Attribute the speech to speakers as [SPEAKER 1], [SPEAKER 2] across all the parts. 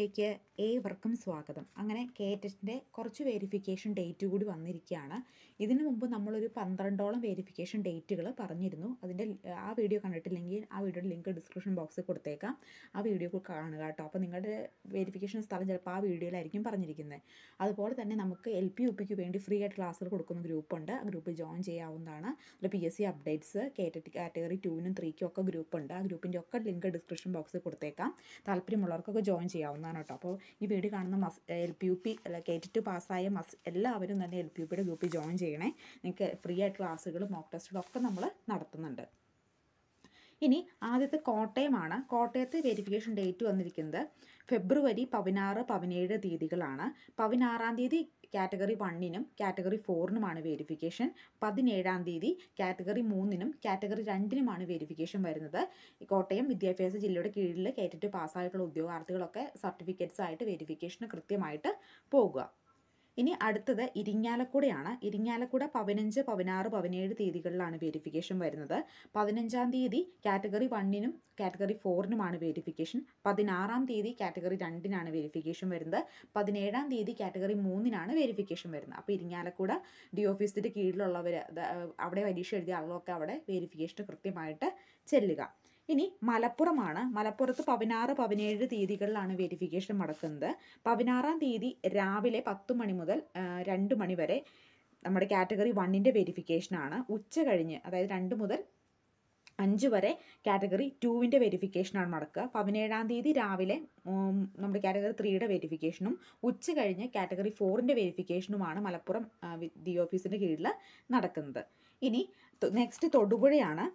[SPEAKER 1] വീഡിയോയിലേക്ക് ഏവർക്കും സ്വാഗതം അങ്ങനെ കേറ്ററ്റിൻ്റെ കുറച്ച് വെരിഫിക്കേഷൻ ഡേറ്റ് കൂടി വന്നിരിക്കുകയാണ് ഇതിനു മുമ്പ് നമ്മളൊരു പന്ത്രണ്ടോളം വെരിഫിക്കേഷൻ ഡേറ്റുകൾ പറഞ്ഞിരുന്നു അതിൻ്റെ ആ വീഡിയോ കണ്ടിട്ടില്ലെങ്കിൽ ആ വീഡിയോയുടെ ലിങ്ക് ഡിസ്ക്രിപ്ഷൻ ബോക്സിൽ കൊടുത്തേക്കാം ആ വീഡിയോ കാണുക കേട്ടോ അപ്പോൾ നിങ്ങളുടെ വെരിഫിക്കേഷൻ സ്ഥലം ചിലപ്പോൾ ആ വീഡിയോയിലായിരിക്കും പറഞ്ഞിരിക്കുന്നത് അതുപോലെ തന്നെ നമുക്ക് എൽ പി യു പിക്ക് വേണ്ടി ഫ്രീ ആയിട്ട് ക്ലാസ്സുകൾ കൊടുക്കുന്ന ഗ്രൂപ്പുണ്ട് ആ ഗ്രൂപ്പിൽ ജോയിൻ ചെയ്യാവുന്നതാണ് അതിൽ പി എസ് സി അപ്ഡേറ്റ്സ് കേറ്ററ്റ് കാറ്റഗറി ടുവിനും ത്രീക്കും ഒക്കെ ഗ്രൂപ്പുണ്ട് ആ ഗ്രൂപ്പിൻ്റെ ഒക്കെ ലിങ്ക് ഡിസ്ക്രിപ്ഷൻ ബോക്സിൽ കൊടുത്തേക്കാം താല്പര്യമുള്ളവർക്കൊക്കെ ജോയിൻ ചെയ്യാവുന്നതാണ് കേട്ടോ അപ്പോൾ ഈ വീഡിയോ കാണുന്ന മസ് എൽ പി യു പി അല്ല കേറ്റിട്ട് പാസ്സായ മസ് എല്ലാവരും തന്നെ എൽ പി യു പിയുടെ ഗ്രൂപ്പിൽ ജോയിൻ ചെയ്യണേ നിങ്ങൾക്ക് ഫ്രീ ആയിട്ട് ക്ലാസ്സുകളും മോക്ക് ടെസ്റ്റുകളും ഒക്കെ നമ്മൾ നടത്തുന്നുണ്ട് ഇനി ആദ്യത്തെ കോട്ടയമാണ് കോട്ടയത്ത് വെരിഫിക്കേഷൻ ഡേറ്റ് വന്നിരിക്കുന്നത് ഫെബ്രുവരി പതിനാറ് പതിനേഴ് തീയതികളാണ് പതിനാറാം തീയതി കാറ്റഗറി വണ്ണിനും കാറ്റഗറി ഫോറിനുമാണ് വെരിഫിക്കേഷൻ പതിനേഴാം തീയതി കാറ്റഗറി മൂന്നിനും കാറ്റഗറി രണ്ടിനുമാണ് വെരിഫിക്കേഷൻ വരുന്നത് ഈ കോട്ടയം വിദ്യാഭ്യാസ ജില്ലയുടെ കീഴിൽ കേറ്റിട്ട് പാസ്സായിട്ടുള്ള ഉദ്യോഗാർത്ഥികളൊക്കെ സർട്ടിഫിക്കറ്റ്സ് ആയിട്ട് വെരിഫിക്കേഷന് കൃത്യമായിട്ട് പോകുക ഇനി അടുത്തത് ഇരിങ്ങാലക്കുടയാണ് ഇരിങ്ങാലക്കുട പതിനഞ്ച് പതിനാറ് പതിനേഴ് തീയതികളിലാണ് വെരിഫിക്കേഷൻ വരുന്നത് പതിനഞ്ചാം തീയതി കാറ്റഗറി വണ്ണിനും കാറ്റഗറി ഫോറിനുമാണ് വെരിഫിക്കേഷൻ പതിനാറാം തീയതി കാറ്റഗറി രണ്ടിനാണ് വെരിഫിക്കേഷൻ വരുന്നത് പതിനേഴാം തീയതി കാറ്റഗറി മൂന്നിനാണ് വെരിഫിക്കേഷൻ വരുന്നത് അപ്പോൾ ഇരിങ്ങാലക്കുട ഡി ഓഫീസിൻ്റെ കീഴിലുള്ളവർ അവിടെ പരീക്ഷ എഴുതിയ ആളുകളൊക്കെ അവിടെ വെരിഫിക്കേഷന് കൃത്യമായിട്ട് ചെല്ലുക ഇനി മലപ്പുറമാണ് മലപ്പുറത്ത് പതിനാറ് പതിനേഴ് തീയതികളിലാണ് വെരിഫിക്കേഷൻ നടക്കുന്നത് പതിനാറാം തീയതി രാവിലെ പത്ത് മണി മുതൽ രണ്ട് മണി വരെ നമ്മുടെ കാറ്റഗറി വണ്ണിൻ്റെ വെരിഫിക്കേഷനാണ് ഉച്ച കഴിഞ്ഞ് അതായത് രണ്ട് മുതൽ അഞ്ച് വരെ കാറ്റഗറി ടുവിൻ്റെ വെരിഫിക്കേഷനാണ് നടക്കുക പതിനേഴാം തീയതി രാവിലെ നമ്മുടെ കാറ്റഗറി ത്രീയുടെ വെരിഫിക്കേഷനും ഉച്ച കഴിഞ്ഞ് കാറ്റഗറി ഫോറിൻ്റെ വെരിഫിക്കേഷനുമാണ് മലപ്പുറം ഡി ഓഫീസിൻ്റെ കീഴിൽ നടക്കുന്നത് ഇനി നെക്സ്റ്റ് തൊടുപുഴയാണ്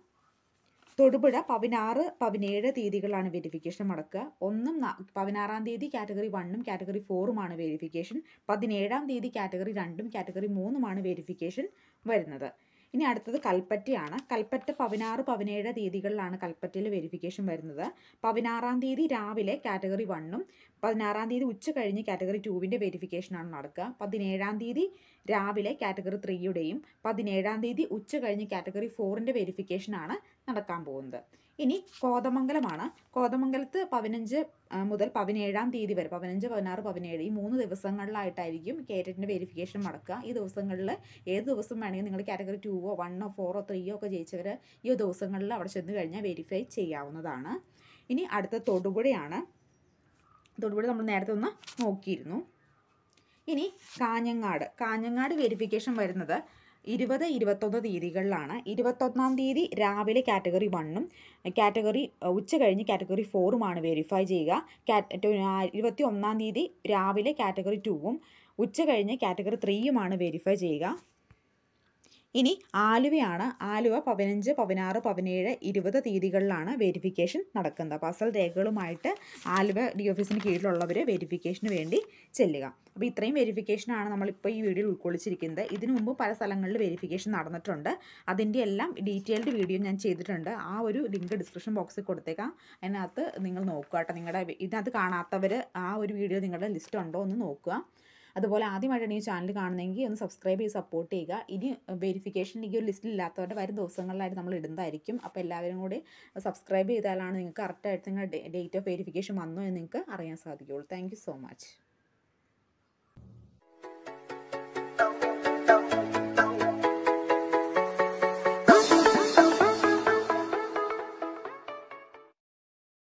[SPEAKER 1] തൊടുപുഴ പതിനാറ് പതിനേഴ് തീയതികളാണ് വെരിഫിക്കേഷൻ നടക്കുക ഒന്നും പതിനാറാം തീയതി കാറ്റഗറി വണ്ണും കാറ്റഗറി ഫോറുമാണ് വെരിഫിക്കേഷൻ പതിനേഴാം തീയതി കാറ്റഗറി രണ്ടും കാറ്റഗറി മൂന്നുമാണ് വെരിഫിക്കേഷൻ വരുന്നത് ഇനി അടുത്തത് കൽപ്പറ്റയാണ് കൽപ്പറ്റ പതിനാറ് പതിനേഴ് തീയതികളിലാണ് കൽപ്പറ്റയിൽ വെരിഫിക്കേഷൻ വരുന്നത് പതിനാറാം തീയതി രാവിലെ കാറ്റഗറി വണ്ണും പതിനാറാം തീയതി ഉച്ച കഴിഞ്ഞ് കാറ്റഗറി ടുവിൻ്റെ വെരിഫിക്കേഷനാണ് നടക്കുക പതിനേഴാം തീയതി രാവിലെ കാറ്റഗറി ത്രീയുടെയും പതിനേഴാം തീയതി ഉച്ച കഴിഞ്ഞ് കാറ്റഗറി ഫോറിൻ്റെ വെരിഫിക്കേഷനാണ് നടക്കാൻ പോകുന്നത് ഇനി കോതമംഗലമാണ് കോതമംഗലത്ത് പതിനഞ്ച് മുതൽ പതിനേഴാം തീയതി വരെ പതിനഞ്ച് പതിനാറ് പതിനേഴ് ഈ മൂന്ന് ദിവസങ്ങളിലായിട്ടായിരിക്കും കേറ്ററ്റിൻ്റെ വെരിഫിക്കേഷൻ നടക്കുക ഈ ദിവസങ്ങളിൽ ഏത് ദിവസം വേണമെങ്കിൽ നിങ്ങൾ കാറ്റഗറി ടുവോ വണ്ണോ ഫോറോ ത്രീയോ ഒക്കെ ജയിച്ചവർ ഈ ദിവസങ്ങളിൽ അവിടെ ചെന്ന് കഴിഞ്ഞാൽ വെരിഫൈ ചെയ്യാവുന്നതാണ് ഇനി അടുത്ത തൊടുപുഴയാണ് തൊടുപുഴ നമ്മൾ നേരത്തെ ഒന്ന് നോക്കിയിരുന്നു ഇനി കാഞ്ഞങ്ങാട് കാഞ്ഞങ്ങാട് വെരിഫിക്കേഷൻ വരുന്നത് ഇരുപത് ഇരുപത്തൊന്ന് തീയതികളിലാണ് ഇരുപത്തൊന്നാം തീയതി രാവിലെ കാറ്റഗറി വണ്ണും കാറ്റഗറി ഉച്ച കഴിഞ്ഞ് കാറ്റഗറി ഫോറുമാണ് വെരിഫൈ ചെയ്യുക ഇരുപത്തി ഒന്നാം തീയതി രാവിലെ കാറ്റഗറി ടുവും ഉച്ച കഴിഞ്ഞ് കാറ്റഗറി ത്രീയുമാണ് വെരിഫൈ ചെയ്യുക ഇനി ആലുവയാണ് ആലുവ പതിനഞ്ച് പതിനാറ് പതിനേഴ് ഇരുപത് തീയതികളിലാണ് വെരിഫിക്കേഷൻ നടക്കുന്നത് അപ്പോൾ അസൽ രേഖകളുമായിട്ട് ആലുവ ഡി ഓഫീസിന് കീഴിലുള്ളവർ വെരിഫിക്കേഷന് വേണ്ടി ചെല്ലുക അപ്പോൾ ഇത്രയും വെരിഫിക്കേഷനാണ് നമ്മളിപ്പോൾ ഈ വീഡിയോയിൽ ഉൾക്കൊള്ളിച്ചിരിക്കുന്നത് ഇതിനു മുമ്പ് പല സ്ഥലങ്ങളിൽ വെരിഫിക്കേഷൻ നടന്നിട്ടുണ്ട് അതിൻ്റെ എല്ലാം ഡീറ്റെയിൽഡ് വീഡിയോ ഞാൻ ചെയ്തിട്ടുണ്ട് ആ ഒരു ലിങ്ക് ഡിസ്ക്രിപ്ഷൻ ബോക്സിൽ കൊടുത്തേക്കാം അതിനകത്ത് നിങ്ങൾ നോക്കുക കേട്ടോ നിങ്ങളുടെ ഇതിനകത്ത് കാണാത്തവർ ആ ഒരു വീഡിയോ നിങ്ങളുടെ ലിസ്റ്റ് ഉണ്ടോ എന്ന് നോക്കുക അതുപോലെ ആദ്യമായിട്ടാണ് ഈ ചാനൽ കാണുന്നതെങ്കിൽ ഒന്ന് സബ്സ്ക്രൈബ് ചെയ്ത് സപ്പോർട്ട് ചെയ്യുക ഇനി വെരിഫിക്കേഷൻ ഈ ഒരു ലിസ്റ്റിൽ ഇല്ലാത്തവരുടെ വരും ദിവസങ്ങളിലായിട്ട് നമ്മൾ ഇടുന്നതായിരിക്കും അപ്പോൾ എല്ലാവരും കൂടി സബ്സ്ക്രൈബ് ചെയ്താലാണ് നിങ്ങൾക്ക് കറക്റ്റായിട്ട് നിങ്ങളുടെ ഡേറ്റ് ഓഫ് വെരിഫിക്കേഷൻ വന്നോ എന്ന് നിങ്ങൾക്ക് അറിയാൻ സാധിക്കുകയുള്ളൂ താങ്ക് സോ മച്ച്